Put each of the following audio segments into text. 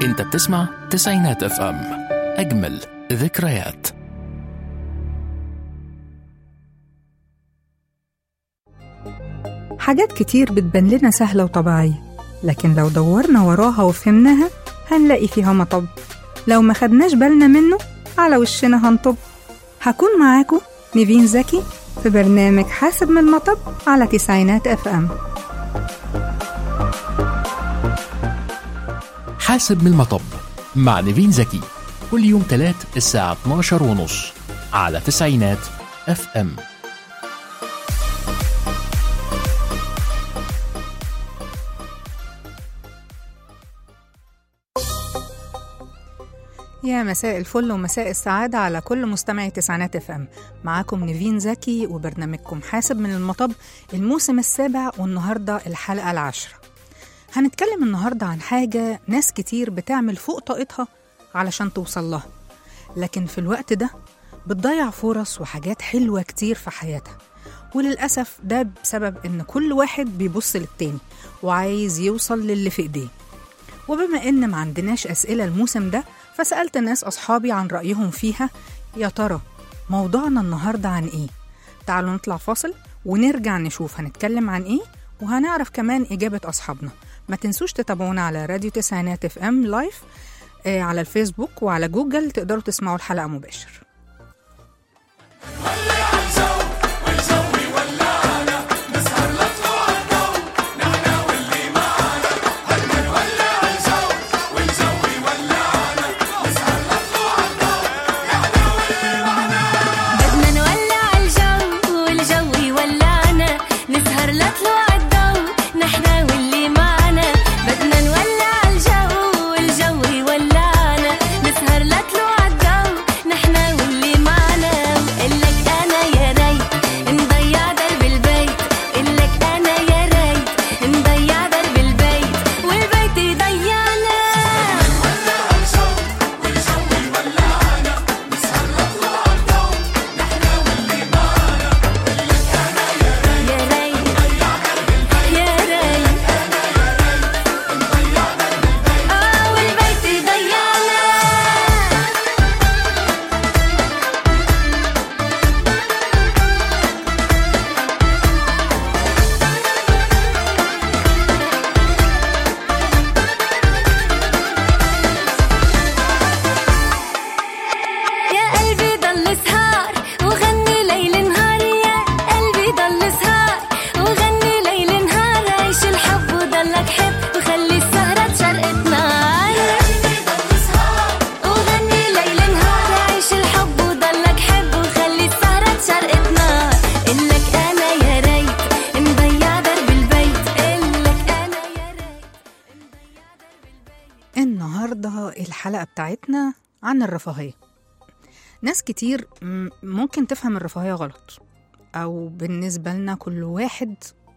انت بتسمع تسعينات اف ام اجمل ذكريات حاجات كتير بتبان لنا سهلة وطبيعية لكن لو دورنا وراها وفهمناها هنلاقي فيها مطب لو ما خدناش بالنا منه على وشنا هنطب هكون معاكم نيفين زكي في برنامج حاسب من المطب على تسعينات اف ام حاسب من المطب مع نيفين زكي كل يوم تلات الساعة 12 ونص على تسعينات اف ام يا مساء الفل ومساء السعادة على كل مستمعي تسعينات اف ام معاكم نيفين زكي وبرنامجكم حاسب من المطب الموسم السابع والنهاردة الحلقة العاشرة هنتكلم النهاردة عن حاجة ناس كتير بتعمل فوق طاقتها علشان توصل لها لكن في الوقت ده بتضيع فرص وحاجات حلوة كتير في حياتها وللأسف ده بسبب إن كل واحد بيبص للتاني وعايز يوصل للي في إيديه وبما إن ما عندناش أسئلة الموسم ده فسألت ناس أصحابي عن رأيهم فيها يا ترى موضوعنا النهاردة عن إيه؟ تعالوا نطلع فاصل ونرجع نشوف هنتكلم عن إيه وهنعرف كمان إجابة أصحابنا ما تنسوش تتابعونا على راديو تسعينات اف ام لايف آه على الفيسبوك وعلى جوجل تقدروا تسمعوا الحلقة مباشر بدنا نولع الجو والجو يولعنا نسهر لطلوع الضو نحنا واللي معنا بدنا نولع الجو والجو يولعنا نسهر لطلوع الضو نحنا واللي معنا قلك انا يا ريت نضيع درب البيت قلك انا يا ريت نضيع درب البيت والبيت يضيعنا يا ريت يا ريت اه والبيت يضيعنا يا قلبي ضل سهار وغني ليل نهار يا قلبي ضل سهار وغني ليل نهار عيش الحب وضلك حب وخلي السهرة تشرقت نار وغني ليل نهار عيش الحب وضلك حب وخلي السهرة تشرقت نار إلك أنا يا ريت نضيع درب البيت إلك أنا يا ريت نضيع درب البيت النهاردة الحلقة بتاعتنا عن الرفاهية ناس كتير م- ممكن تفهم الرفاهية غلط أو بالنسبة لنا كل واحد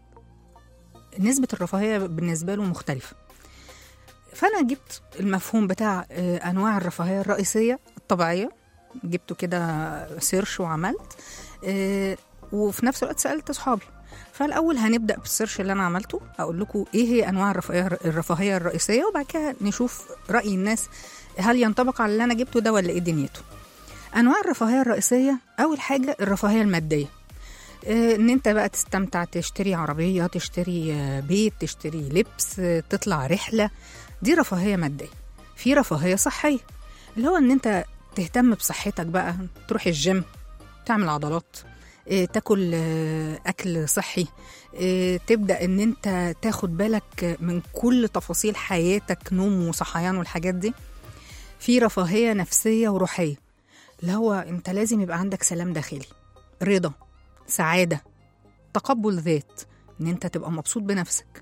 نسبة الرفاهية بالنسبة له مختلفة فأنا جبت المفهوم بتاع آه، أنواع الرفاهية الرئيسية الطبيعية جبته كده سيرش وعملت آه، وفي نفس الوقت سألت أصحابي فالأول هنبدأ بالسيرش اللي أنا عملته أقول لكم إيه هي أنواع الرفاهية الرفاهية الرئيسية وبعد كده نشوف رأي الناس هل ينطبق على اللي أنا جبته ده ولا إيه دنيته انواع الرفاهيه الرئيسيه اول حاجه الرفاهيه الماديه آه، ان انت بقى تستمتع تشتري عربيه تشتري آه، بيت تشتري لبس آه، تطلع رحله دي رفاهيه ماديه في رفاهيه صحيه اللي هو ان انت تهتم بصحتك بقى تروح الجيم تعمل عضلات آه، تاكل آه، اكل صحي آه، تبدا ان انت تاخد بالك من كل تفاصيل حياتك نوم وصحيان والحاجات دي في رفاهيه نفسيه وروحيه اللي هو انت لازم يبقى عندك سلام داخلي رضا سعاده تقبل ذات ان انت تبقى مبسوط بنفسك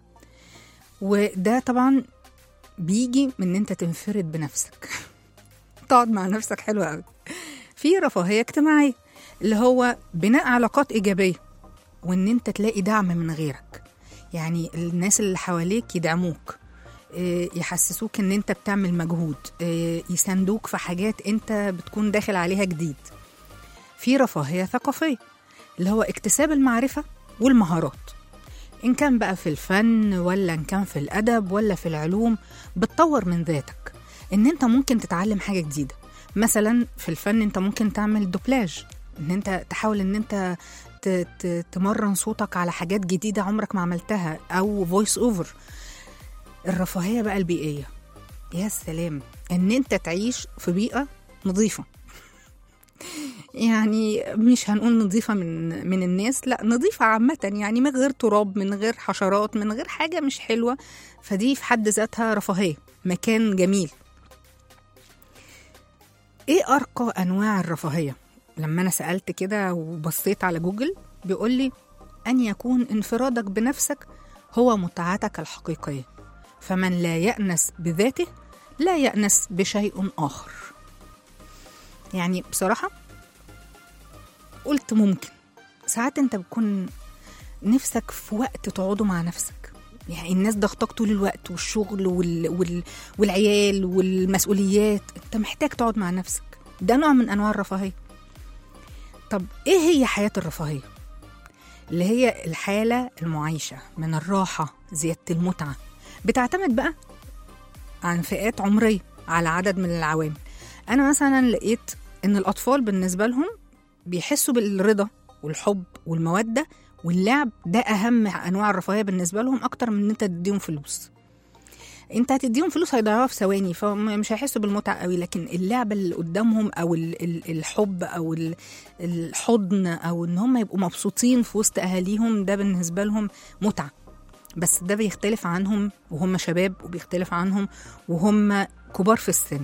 وده طبعا بيجي من ان انت تنفرد بنفسك تقعد مع نفسك حلو قوي في رفاهيه اجتماعيه اللي هو بناء علاقات ايجابيه وان انت تلاقي دعم من غيرك يعني الناس اللي حواليك يدعموك إيه، يحسسوك ان انت بتعمل مجهود إيه، يساندوك في حاجات انت بتكون داخل عليها جديد في رفاهية ثقافية اللي هو اكتساب المعرفة والمهارات إن كان بقى في الفن ولا إن كان في الأدب ولا في العلوم بتطور من ذاتك ان انت ممكن تتعلم حاجه جديده مثلا في الفن انت ممكن تعمل دوبلاج ان انت تحاول ان انت ت- ت- تمرن صوتك على حاجات جديده عمرك ما عملتها او فويس اوفر الرفاهيه بقى البيئيه يا سلام ان انت تعيش في بيئه نظيفه يعني مش هنقول نظيفه من من الناس لا نظيفه عامه يعني من غير تراب من غير حشرات من غير حاجه مش حلوه فدي في حد ذاتها رفاهيه مكان جميل ايه ارقى انواع الرفاهيه لما انا سالت كده وبصيت على جوجل بيقول لي ان يكون انفرادك بنفسك هو متعتك الحقيقيه فمن لا يأنس بذاته لا يأنس بشيء آخر يعني بصراحة قلت ممكن ساعات انت بتكون نفسك في وقت تقعدوا مع نفسك يعني الناس ضغطك طول الوقت والشغل وال... وال... والعيال والمسؤوليات انت محتاج تقعد مع نفسك ده نوع من انواع الرفاهيه طب ايه هي حياه الرفاهيه اللي هي الحاله المعيشه من الراحه زياده المتعه بتعتمد بقى عن فئات عمريه على عدد من العوامل انا مثلا لقيت ان الاطفال بالنسبه لهم بيحسوا بالرضا والحب والموده واللعب ده اهم انواع الرفاهيه بالنسبه لهم اكتر من ان انت تديهم فلوس انت هتديهم فلوس هيضيعوها في ثواني فمش هيحسوا بالمتعه قوي لكن اللعبه اللي قدامهم او ال- ال- الحب او ال- الحضن او ان هم يبقوا مبسوطين في وسط اهاليهم ده بالنسبه لهم متعه بس ده بيختلف عنهم وهم شباب وبيختلف عنهم وهم كبار في السن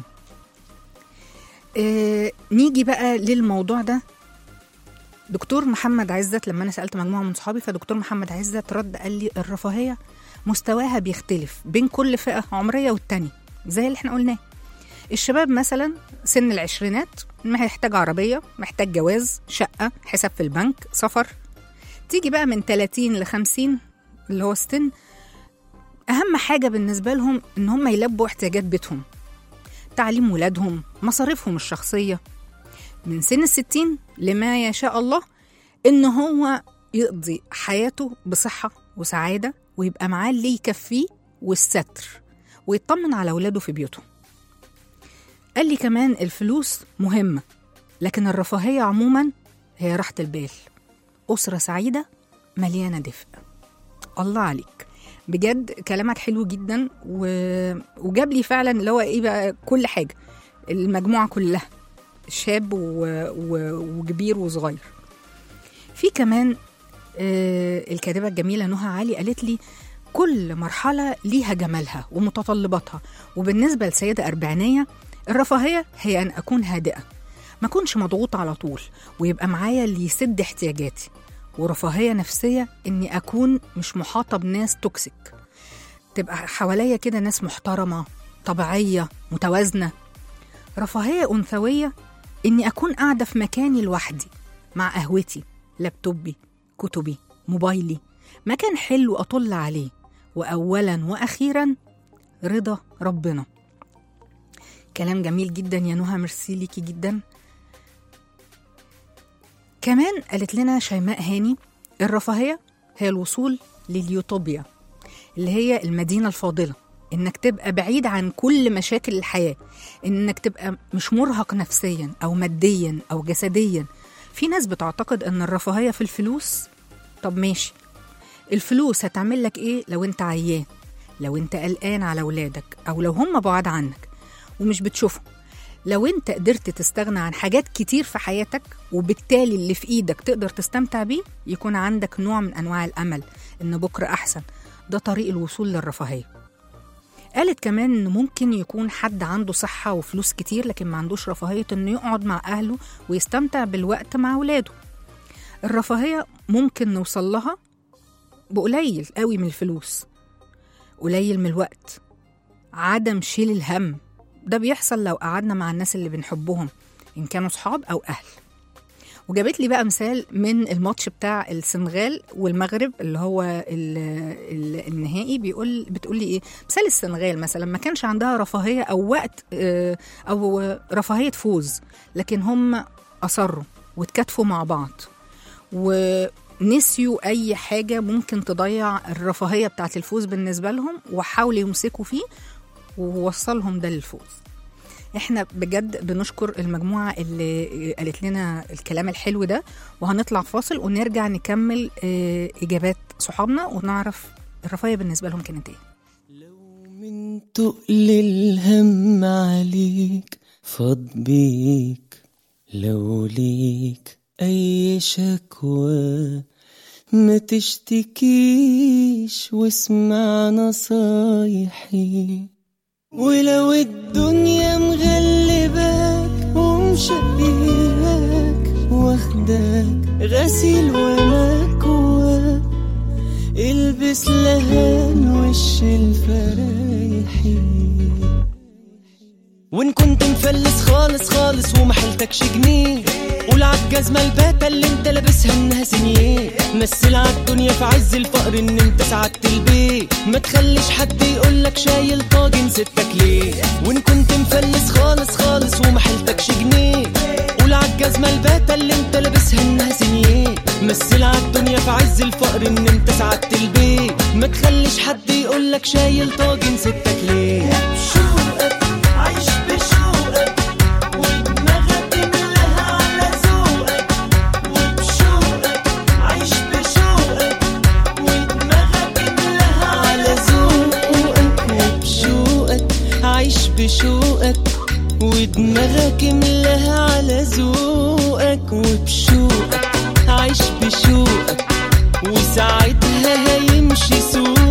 آه نيجي بقى للموضوع ده دكتور محمد عزت لما انا سالت مجموعه من صحابي فدكتور محمد عزت رد قال لي الرفاهيه مستواها بيختلف بين كل فئه عمريه والتانية زي اللي احنا قلناه الشباب مثلا سن العشرينات محتاج عربيه محتاج جواز شقه حساب في البنك سفر تيجي بقى من 30 ل 50 اللي هو السن اهم حاجه بالنسبه لهم ان هم يلبوا احتياجات بيتهم تعليم ولادهم مصاريفهم الشخصيه من سن الستين لما يشاء الله إن هو يقضي حياته بصحة وسعادة ويبقى معاه اللي يكفيه والستر ويطمن على ولاده في بيوتهم قال لي كمان الفلوس مهمة لكن الرفاهية عموما هي راحة البال أسرة سعيدة مليانة دفء الله عليك بجد كلامك حلو جدا و... وجاب لي فعلا اللي هو ايه بقى كل حاجة المجموعة كلها شاب و... و... وكبير وصغير في كمان آه الكاتبة الجميلة نهى علي قالت لي كل مرحلة ليها جمالها ومتطلباتها وبالنسبة لسيدة أربعينية الرفاهية هي أن أكون هادئة ما أكونش مضغوطة على طول ويبقى معايا اللي يسد احتياجاتي ورفاهية نفسية إني أكون مش محاطة بناس توكسيك تبقى حواليا كده ناس محترمة طبيعية متوازنة رفاهية أنثوية إني أكون قاعدة في مكاني لوحدي مع قهوتي لابتوبي كتبي موبايلي مكان حلو أطل عليه وأولا وأخيرا رضا ربنا كلام جميل جدا يا نهى ميرسي ليكي جدا كمان قالت لنا شيماء هاني الرفاهية هي الوصول لليوتوبيا اللي هي المدينة الفاضلة انك تبقى بعيد عن كل مشاكل الحياة انك تبقى مش مرهق نفسيا او ماديا او جسديا في ناس بتعتقد ان الرفاهية في الفلوس طب ماشي الفلوس هتعمل لك ايه لو انت عيان لو انت قلقان على ولادك او لو هم بعاد عنك ومش بتشوفهم لو انت قدرت تستغنى عن حاجات كتير في حياتك وبالتالي اللي في ايدك تقدر تستمتع بيه يكون عندك نوع من انواع الامل ان بكره احسن ده طريق الوصول للرفاهيه قالت كمان ان ممكن يكون حد عنده صحه وفلوس كتير لكن ما عندوش رفاهيه انه يقعد مع اهله ويستمتع بالوقت مع ولاده الرفاهيه ممكن نوصل لها بقليل قوي من الفلوس قليل من الوقت عدم شيل الهم ده بيحصل لو قعدنا مع الناس اللي بنحبهم إن كانوا صحاب أو أهل وجابت لي بقى مثال من الماتش بتاع السنغال والمغرب اللي هو ال ال النهائي بيقول بتقول لي ايه مثال السنغال مثلا ما كانش عندها رفاهيه او وقت آه، او رفاهيه فوز لكن هم اصروا واتكاتفوا مع بعض ونسيوا اي حاجه ممكن تضيع الرفاهيه بتاعت الفوز بالنسبه لهم وحاولوا يمسكوا فيه ووصلهم ده للفوز احنا بجد بنشكر المجموعه اللي قالت لنا الكلام الحلو ده وهنطلع فاصل ونرجع نكمل آه، اجابات صحابنا ونعرف الرفاهيه بالنسبه لهم كانت ايه من تقل الهم عليك فاض بيك لو ليك أي شكوى ما تشتكيش واسمع نصايحي ولو الدنيا مغلباك ومشقياك واخداك غسيل ومكواك البس لهان وش الفرايحي وان كنت مفلس خالص خالص وما حيلتكش جنيه قول عالجزمة الباتة اللي انت لابسها انها سنيه مثل عالدنيا في عز الفقر ان انت سعدت البيت ما تخليش حد يقولك شايل طاجن ستك ليه وان كنت مفلس خالص خالص وما حيلتكش جنيه قول عالجزمة الباتة اللي انت لابسها انها سنيه مثل عالدنيا في عز الفقر ان انت سعدت البيت ما تخليش حد يقولك شايل طاجن ستك ليه بشوقك عايش بشوقك ودماغك ملاها على ذوقك وبشوقك عايش بشوقك ودماغك ملاها على ذوقك وبشوقك عايش بشوقك ودماغك ملاها على ذوقك وبشوقك عايش بشوقك وساعتها هيمشي سوقك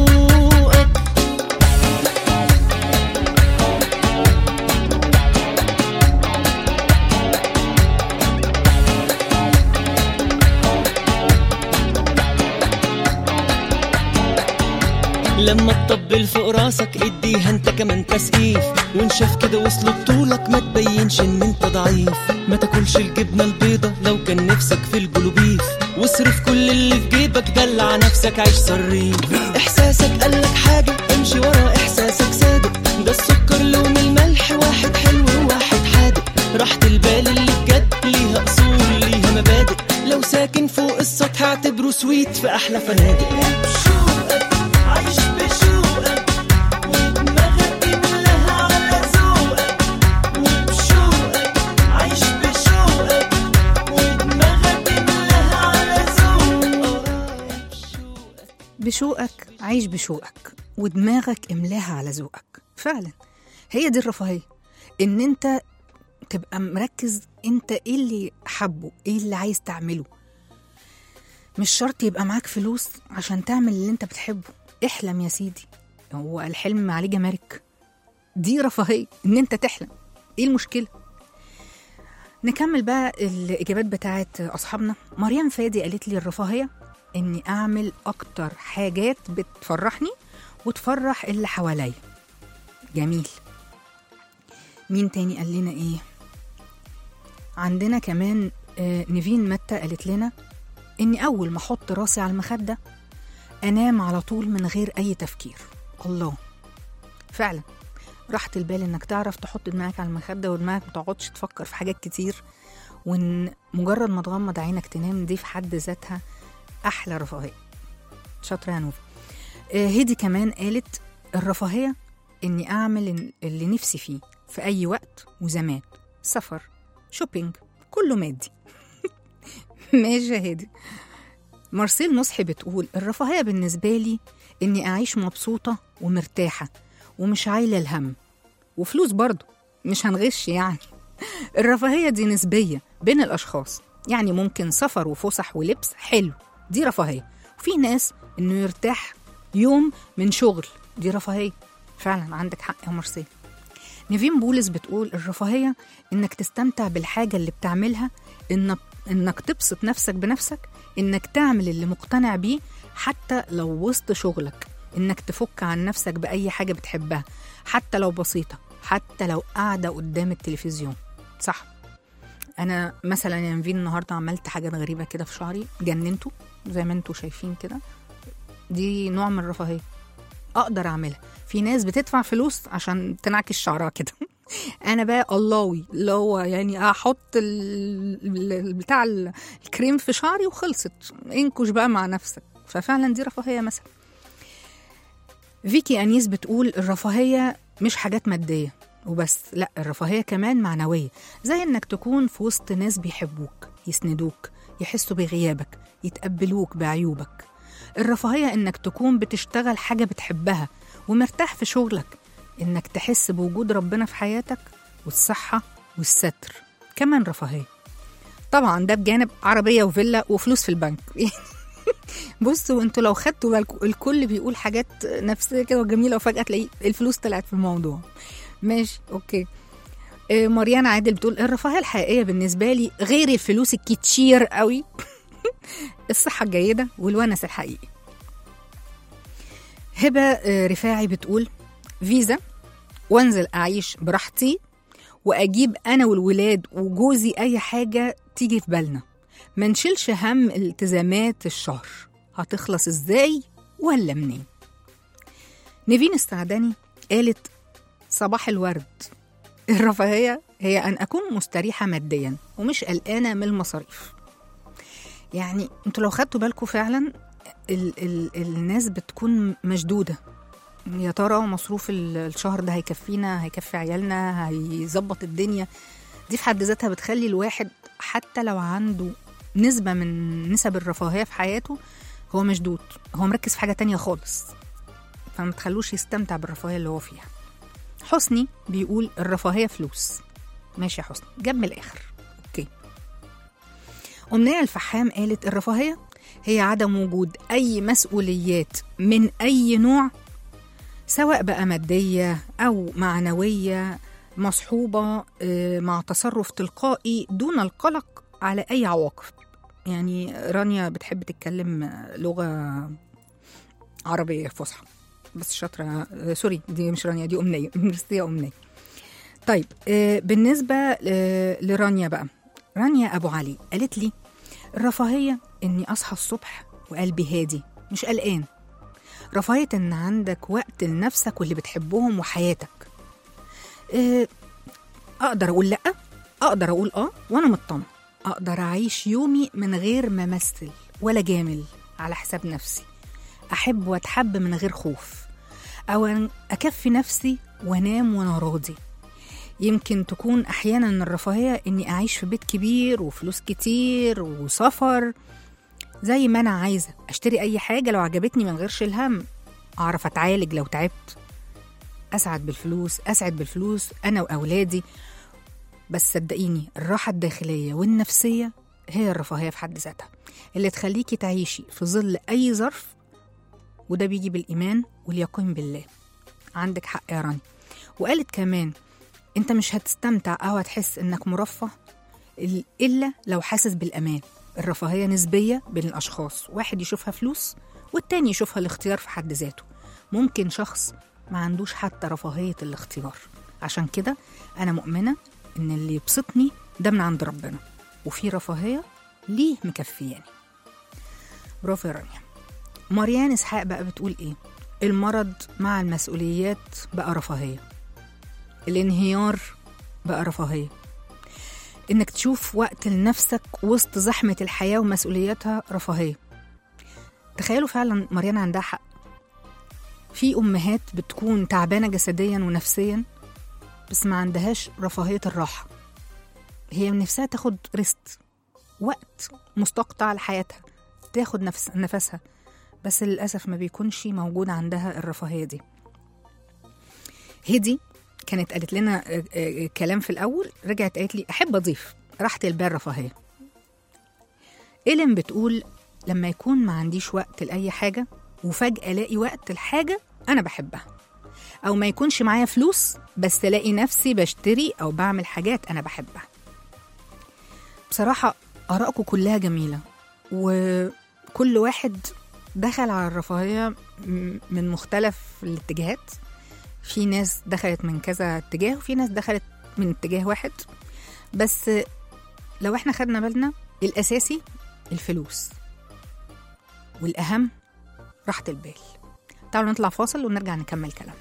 لما تطبل فوق راسك اديها انت كمان تسقيف وان شاف كده وصل بطولك ما تبينش ان انت ضعيف ما تاكلش الجبنه البيضه لو كان نفسك في الجلوبيف واصرف كل اللي في جيبك دلع نفسك عيش صريف احساسك قالك حاجه امشي ورا احساسك صادق ده السكر لون الملح واحد حلو وواحد حادق راحة البال اللي بجد ليها اصول ليها مبادئ لو ساكن فوق السطح اعتبره سويت في احلى فنادق بشوقك عايش بشوقك ودماغك ملاها على ذوقك وبشوقك عايش بشوقك ودماغك ملاها على ذوقك بشوقك عيش بشوقك ودماغك املاها على ذوقك فعلا هي دي الرفاهيه ان انت تبقى مركز انت ايه اللي حبه ايه اللي عايز تعمله مش شرط يبقى معاك فلوس عشان تعمل اللي انت بتحبه احلم يا سيدي هو الحلم عليه جمارك دي رفاهيه ان انت تحلم ايه المشكله نكمل بقى الاجابات بتاعت اصحابنا مريم فادي قالت لي الرفاهيه اني اعمل اكتر حاجات بتفرحني وتفرح اللي حواليا جميل مين تاني قال لنا ايه عندنا كمان آه، نيفين متى قالت لنا اني اول ما احط راسي على المخده انام على طول من غير اي تفكير الله فعلا راحة البال انك تعرف تحط دماغك على المخده ودماغك ما تقعدش تفكر في حاجات كتير وان مجرد ما تغمض عينك تنام دي في حد ذاتها احلى رفاهيه شاطره يا نوفا آه، هدي كمان قالت الرفاهيه اني اعمل اللي نفسي فيه في اي وقت وزمان سفر شوبينج كله مادي ماشي يا هادي مارسيل نصحي بتقول الرفاهية بالنسبة لي إني أعيش مبسوطة ومرتاحة ومش عايلة الهم وفلوس برضو مش هنغش يعني الرفاهية دي نسبية بين الأشخاص يعني ممكن سفر وفسح ولبس حلو دي رفاهية وفي ناس إنه يرتاح يوم من شغل دي رفاهية فعلا عندك حق يا مارسيل نيفين بولس بتقول الرفاهية إنك تستمتع بالحاجة اللي بتعملها إنك إنك تبسط نفسك بنفسك إنك تعمل اللي مقتنع بيه حتى لو وسط شغلك إنك تفك عن نفسك بأي حاجة بتحبها حتى لو بسيطة حتى لو قاعدة قدام التلفزيون صح أنا مثلا يا نيفين النهاردة عملت حاجات غريبة كده في شعري جننته زي ما انتوا شايفين كده دي نوع من الرفاهية اقدر اعملها في ناس بتدفع فلوس عشان تنعكس شعرها كده انا بقى اللهوي اللي هو يعني احط ال- ال- بتاع ال- الكريم في شعري وخلصت انكش بقى مع نفسك ففعلا دي رفاهيه مثلا فيكي انيس بتقول الرفاهيه مش حاجات ماديه وبس لا الرفاهية كمان معنوية زي انك تكون في وسط ناس بيحبوك يسندوك يحسوا بغيابك يتقبلوك بعيوبك الرفاهية انك تكون بتشتغل حاجة بتحبها ومرتاح في شغلك انك تحس بوجود ربنا في حياتك والصحة والستر كمان رفاهية طبعا ده بجانب عربية وفيلا وفلوس في البنك بصوا انتوا لو خدتوا بالكم الكل بيقول حاجات نفسية كده وجميلة وفجأة تلاقي الفلوس طلعت في الموضوع ماشي اوكي آه، مريان عادل بتقول الرفاهية الحقيقية بالنسبة لي غير الفلوس الكتير قوي الصحة الجيدة والونس الحقيقي هبة آه، رفاعي بتقول فيزا وانزل أعيش براحتي وأجيب أنا والولاد وجوزي أي حاجة تيجي في بالنا ما نشيلش هم التزامات الشهر هتخلص إزاي ولا منين نيفين السعداني قالت صباح الورد الرفاهية هي أن أكون مستريحة ماديا ومش قلقانة من المصاريف يعني انتوا لو خدتوا بالكم فعلا ال ال الناس بتكون مشدودة يا ترى مصروف ال- الشهر ده هيكفينا هيكفي عيالنا هيظبط الدنيا دي في حد ذاتها بتخلي الواحد حتى لو عنده نسبة من نسب الرفاهية في حياته هو مشدود هو مركز في حاجة تانية خالص فما تخلوش يستمتع بالرفاهية اللي هو فيها حسني بيقول الرفاهية فلوس ماشي يا حسني جاب من الآخر أوكي أمنية الفحام قالت الرفاهية هي عدم وجود أي مسؤوليات من أي نوع سواء بقى مادية أو معنوية مصحوبة آه، مع تصرف تلقائي دون القلق على أي عواقب يعني رانيا بتحب تتكلم آه، لغة عربية فصحى بس شاطرة آه، سوري دي مش رانيا دي أمنية بس هي أمنية طيب آه، بالنسبة آه، لرانيا بقى رانيا أبو علي قالت لي الرفاهية إني أصحى الصبح وقلبي هادي مش قلقان رفاهية إن عندك وقت لنفسك واللي بتحبهم وحياتك آه، أقدر أقول لأ أقدر أقول آه وأنا مطمن أقدر أعيش يومي من غير ما أمثل ولا جامل على حساب نفسي أحب وأتحب من غير خوف أو أن أكفي نفسي وأنام وأنا راضي يمكن تكون أحيانا الرفاهية إني أعيش في بيت كبير وفلوس كتير وسفر زي ما أنا عايزة أشتري أي حاجة لو عجبتني من غير شيل هم أعرف أتعالج لو تعبت أسعد بالفلوس أسعد بالفلوس أنا وأولادي بس صدقيني الراحة الداخلية والنفسية هي الرفاهية في حد ذاتها اللي تخليكي تعيشي في ظل أي ظرف وده بيجي بالإيمان واليقين بالله عندك حق يا راني وقالت كمان انت مش هتستمتع او هتحس انك مرفه ال- الا لو حاسس بالامان الرفاهيه نسبيه بين الاشخاص واحد يشوفها فلوس والتاني يشوفها الاختيار في حد ذاته ممكن شخص ما عندوش حتى رفاهيه الاختيار عشان كده انا مؤمنه ان اللي يبسطني ده من عند ربنا وفي رفاهيه ليه مكفياني برافو يا رانيا مريان اسحاق بقى بتقول ايه المرض مع المسؤوليات بقى رفاهيه الانهيار بقى رفاهية إنك تشوف وقت لنفسك وسط زحمة الحياة ومسؤولياتها رفاهية تخيلوا فعلا مريان عندها حق في أمهات بتكون تعبانة جسديا ونفسيا بس ما عندهاش رفاهية الراحة هي من نفسها تاخد ريست وقت مستقطع لحياتها تاخد نفس نفسها بس للأسف ما بيكونش موجود عندها الرفاهية دي هدي كانت قالت لنا آه، آه، كلام في الأول رجعت قالت لي أحب أضيف راحة البال رفاهية إيلين بتقول لما يكون ما عنديش وقت لأي حاجة وفجأة ألاقي وقت الحاجة أنا بحبها أو ما يكونش معايا فلوس بس ألاقي نفسي بشتري أو بعمل حاجات أنا بحبها بصراحة آرائكم كلها جميلة وكل واحد دخل على الرفاهية م- من مختلف الاتجاهات في ناس دخلت من كذا اتجاه وفي ناس دخلت من اتجاه واحد بس لو احنا خدنا بالنا الأساسي الفلوس والأهم راحة البال تعالوا نطلع فاصل ونرجع نكمل كلامنا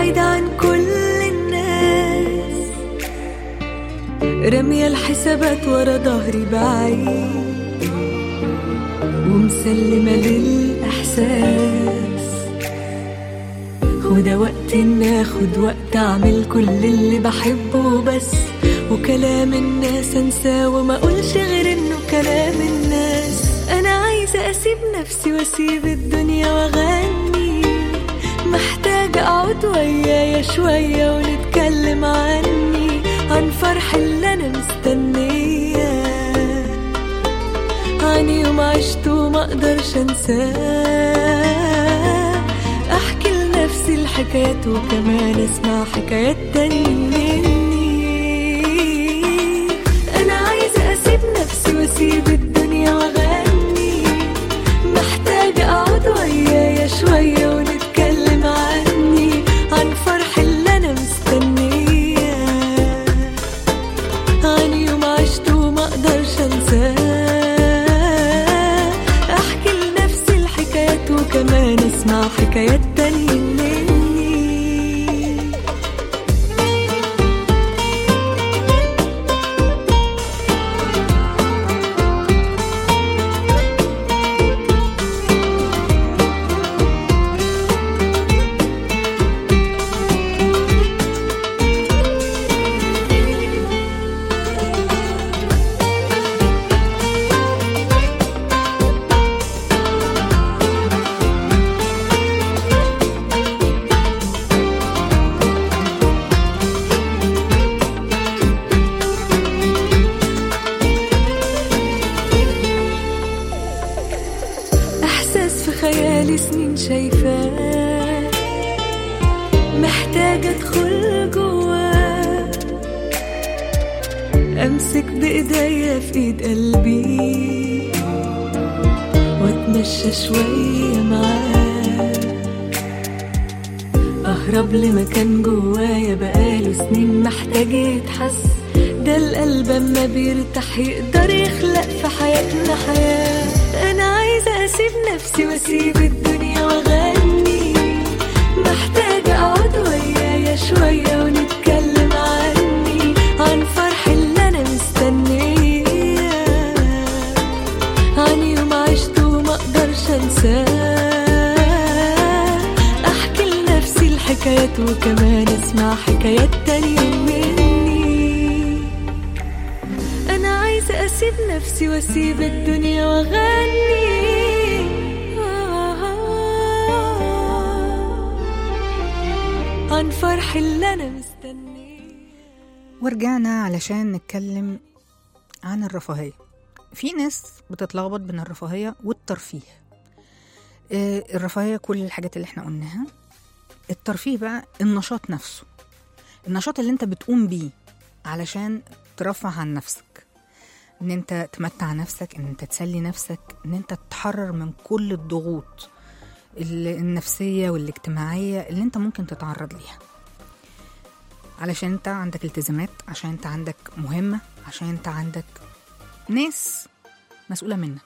بعيد عن كل الناس رمية الحسابات ورا ظهري بعيد ومسلمة للإحساس وده وقت إن آخد وقت أعمل كل اللي بحبه بس وكلام الناس أنساه وما أقولش غير إنه كلام الناس أنا عايزة أسيب نفسي وأسيب الدنيا وأغني محتاجة أقعد ويايا شوية ونتكلم عني عن فرح اللي أنا مستنياه عن يوم عشته وما أقدرش أنساه أحكي لنفسي الحكايات وكمان أسمع حكايات تاني مني أنا عايزة أسيب نفسي وأسيب الدنيا وأغني محتاجة أقعد ويايا شوية ونتكلم عني عن فرح اللي أنا مستنياه عن يوم عشته وما أقدرش أنساه أحكي لنفسي الحكايات وكمان أسمع حكايات تانية مني إحساس في خيالي سنين شايفاه محتاجة أدخل جواه أمسك بإيديا في إيد قلبي وأتمشى شوية معاه أهرب لمكان جوايا بقاله سنين محتاج يتحس ده القلب أما بيرتاح يقدر يخلق في حياتنا حياة أنا عايزة أسيب نفسي وأسيب الدنيا وأغني محتاجة أقعد ويايا شوية ونتكلم عني عن فرح اللي أنا مستنياه عن يوم عشته وما أقدرش أنساه أحكي لنفسي الحكايات وكمان أسمع حكايات تانية مني أنا عايزة أسيب نفسي وأسيب الدنيا وأغني عن فرح اللي أنا مستنيه ورجعنا علشان نتكلم عن الرفاهية في ناس بتتلخبط بين الرفاهية والترفيه آه، الرفاهية كل الحاجات اللي احنا قلناها الترفيه بقى النشاط نفسه النشاط اللي انت بتقوم بيه علشان ترفه عن نفسك ان انت تمتع نفسك ان انت تسلي نفسك ان انت تتحرر من كل الضغوط ال- النفسية والاجتماعية اللي انت ممكن تتعرض ليها علشان انت عندك التزامات عشان انت عندك مهمة عشان انت عندك ناس مسؤولة منك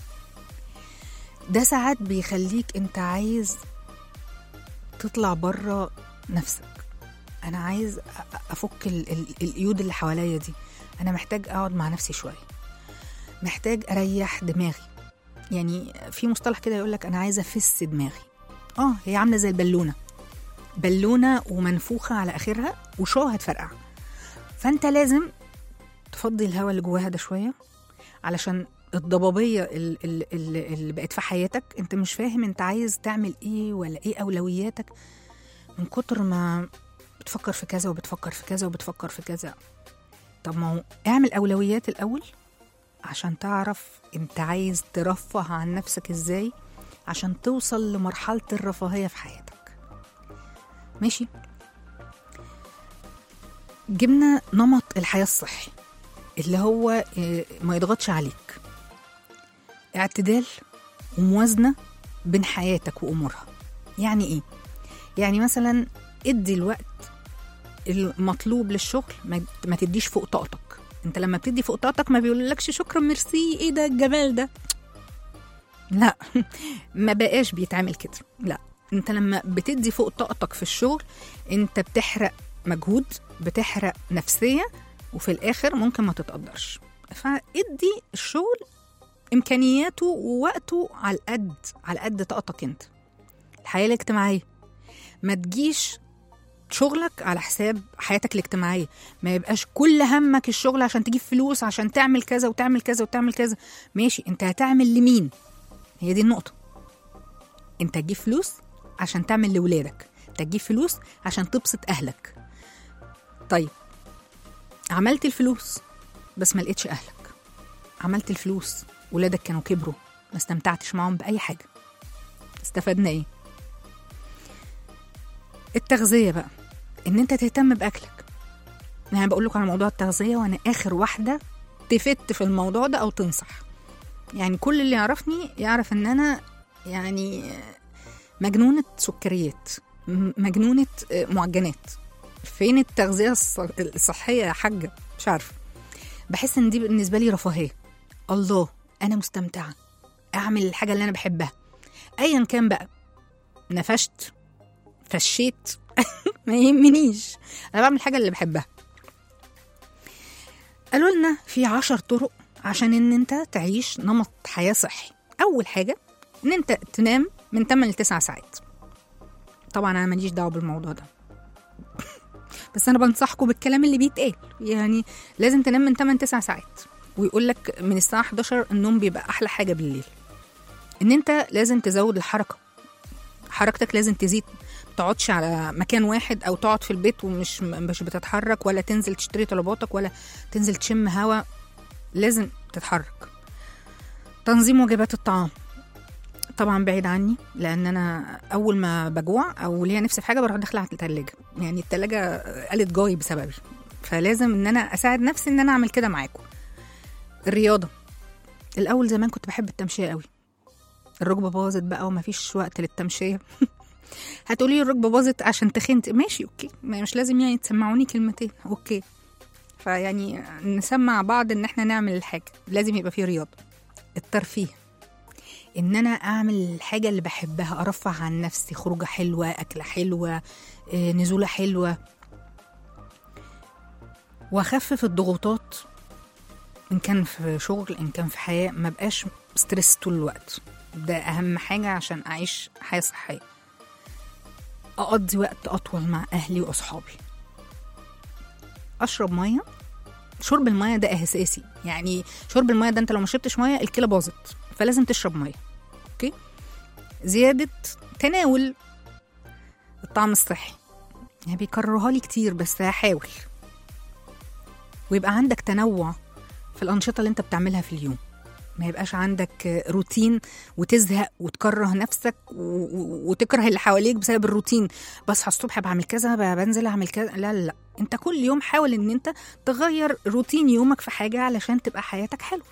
ده ساعات بيخليك انت عايز تطلع بره نفسك انا عايز أ- أ- افك ال- ال- القيود اللي حواليا دي انا محتاج اقعد مع نفسي شويه محتاج اريح دماغي يعني في مصطلح كده يقول لك انا عايزه افس دماغي اه هي عامله زي البالونه بالونه ومنفوخه على اخرها وشو هتفرقع فانت لازم تفضي الهواء اللي جواها ده شويه علشان الضبابيه ال- ال- ال- اللي بقت في حياتك انت مش فاهم انت عايز تعمل ايه ولا ايه اولوياتك من كتر ما بتفكر في كذا وبتفكر في كذا وبتفكر في كذا طب ما هو اعمل اولويات الاول عشان تعرف انت عايز ترفه عن نفسك ازاي عشان توصل لمرحله الرفاهيه في حياتك ماشي جبنا نمط الحياه الصحي اللي هو آه، ما يضغطش عليك اعتدال وموازنه بين حياتك وامورها يعني ايه يعني مثلا ادي الوقت المطلوب للشغل ما, ما تديش فوق طاقتك انت لما بتدي فوق طاقتك ما بيقولكش شكرا ميرسي ايه ده الجمال ده لا ما بقاش بيتعمل كده لا انت لما بتدي فوق طاقتك في الشغل انت بتحرق مجهود بتحرق نفسية وفي الآخر ممكن ما تتقدرش فادي الشغل إمكانياته ووقته على قد على قد طاقتك انت الحياة الاجتماعية ما تجيش شغلك على حساب حياتك الاجتماعية ما يبقاش كل همك الشغل عشان تجيب فلوس عشان تعمل كذا وتعمل كذا وتعمل كذا ماشي انت هتعمل لمين هي دي النقطة انت تجيب فلوس عشان تعمل لولادك انت تجيب فلوس عشان تبسط اهلك طيب عملت الفلوس بس ما لقيتش اهلك عملت الفلوس ولادك كانوا كبروا ما استمتعتش معاهم باي حاجه استفدنا ايه التغذيه بقى ان انت تهتم باكلك انا بقول لكم على موضوع التغذيه وانا اخر واحده تفت في الموضوع ده او تنصح يعني كل اللي يعرفني يعرف ان انا يعني مجنونه سكريات م- مجنونه آه، معجنات فين التغذيه الص- الصحيه يا حاجه مش عارفه بحس ان دي بالنسبه لي رفاهيه الله انا مستمتعه اعمل الحاجه اللي انا بحبها ايا كان بقى نفشت فشيت ما يهمنيش انا بعمل الحاجه اللي بحبها قالوا لنا في عشر طرق عشان ان انت تعيش نمط حياه صحي اول حاجه ان انت تنام من 8 ل 9 ساعات طبعا انا ماليش دعوه بالموضوع ده بس انا بنصحكم بالكلام اللي بيتقال يعني لازم تنام من 8 9 ساعات ويقول لك من الساعه 11 النوم بيبقى احلى حاجه بالليل ان انت لازم تزود الحركه حركتك لازم تزيد ما تقعدش على مكان واحد او تقعد في البيت ومش مش بتتحرك ولا تنزل تشتري طلباتك ولا تنزل تشم هوا لازم تتحرك تنظيم وجبات الطعام طبعا بعيد عني لان انا اول ما بجوع او ليا نفسي في حاجه بروح داخله على التلاجة يعني التلاجة قالت جاي بسببي فلازم ان انا اساعد نفسي ان انا اعمل كده معاكم الرياضه الاول زمان كنت بحب التمشيه قوي الركبه باظت بقى ومفيش وقت للتمشيه هتقولي لي الركبه باظت عشان تخنت ماشي اوكي ما مش لازم يعني تسمعوني كلمتين اوكي فيعني نسمع بعض ان احنا نعمل الحاجه لازم يبقى في رياضه الترفيه ان انا اعمل الحاجه اللي بحبها ارفه عن نفسي خروجه حلوه اكله حلوه آه، نزوله حلوه واخفف الضغوطات ان كان في شغل ان كان في حياه ما بقاش ستريس طول الوقت ده اهم حاجه عشان اعيش حياه صحيه اقضي وقت اطول مع اهلي واصحابي اشرب ميه شرب الميه ده اساسي يعني شرب الميه ده انت لو ما شربتش ميه الكلى باظت فلازم تشرب ميه اوكي زياده تناول الطعم الصحي يعني بيكرروها لي كتير بس هحاول ويبقى عندك تنوع في الأنشطة اللي أنت بتعملها في اليوم ما يبقاش عندك روتين وتزهق وتكره نفسك و- و- وتكره اللي حواليك بسبب الروتين بصحى الصبح بعمل كذا ب- بنزل اعمل كذا لا لا لا انت كل يوم حاول ان انت تغير روتين يومك في حاجه علشان تبقى حياتك حلوه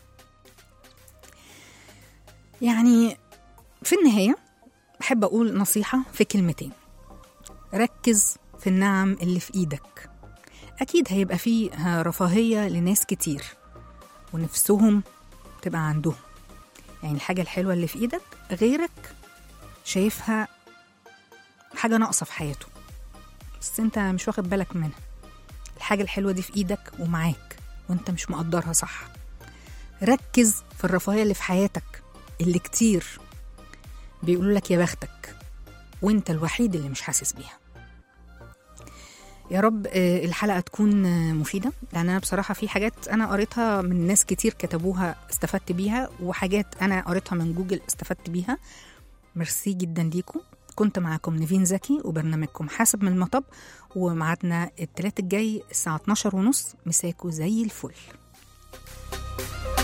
يعني في النهايه بحب اقول نصيحه في كلمتين ركز في النعم اللي في ايدك اكيد هيبقى فيه رفاهيه لناس كتير ونفسهم تبقى عندهم يعني الحاجة الحلوة اللي في إيدك غيرك شايفها حاجة ناقصة في حياته بس أنت مش واخد بالك منها الحاجة الحلوة دي في إيدك ومعاك وأنت مش مقدرها صح ركز في الرفاهية اللي في حياتك اللي كتير بيقولوا لك يا بختك وانت الوحيد اللي مش حاسس بيها يا رب آه، الحلقة تكون آه، مفيدة لأن أنا بصراحة في حاجات أنا قريتها من ناس كتير كتبوها استفدت بيها وحاجات أنا قريتها من جوجل استفدت بيها ميرسي جدا ليكم كنت معاكم نيفين زكي وبرنامجكم حاسب من المطب وميعادنا التلات الجاي الساعة 12 ونص مساكوا زي الفل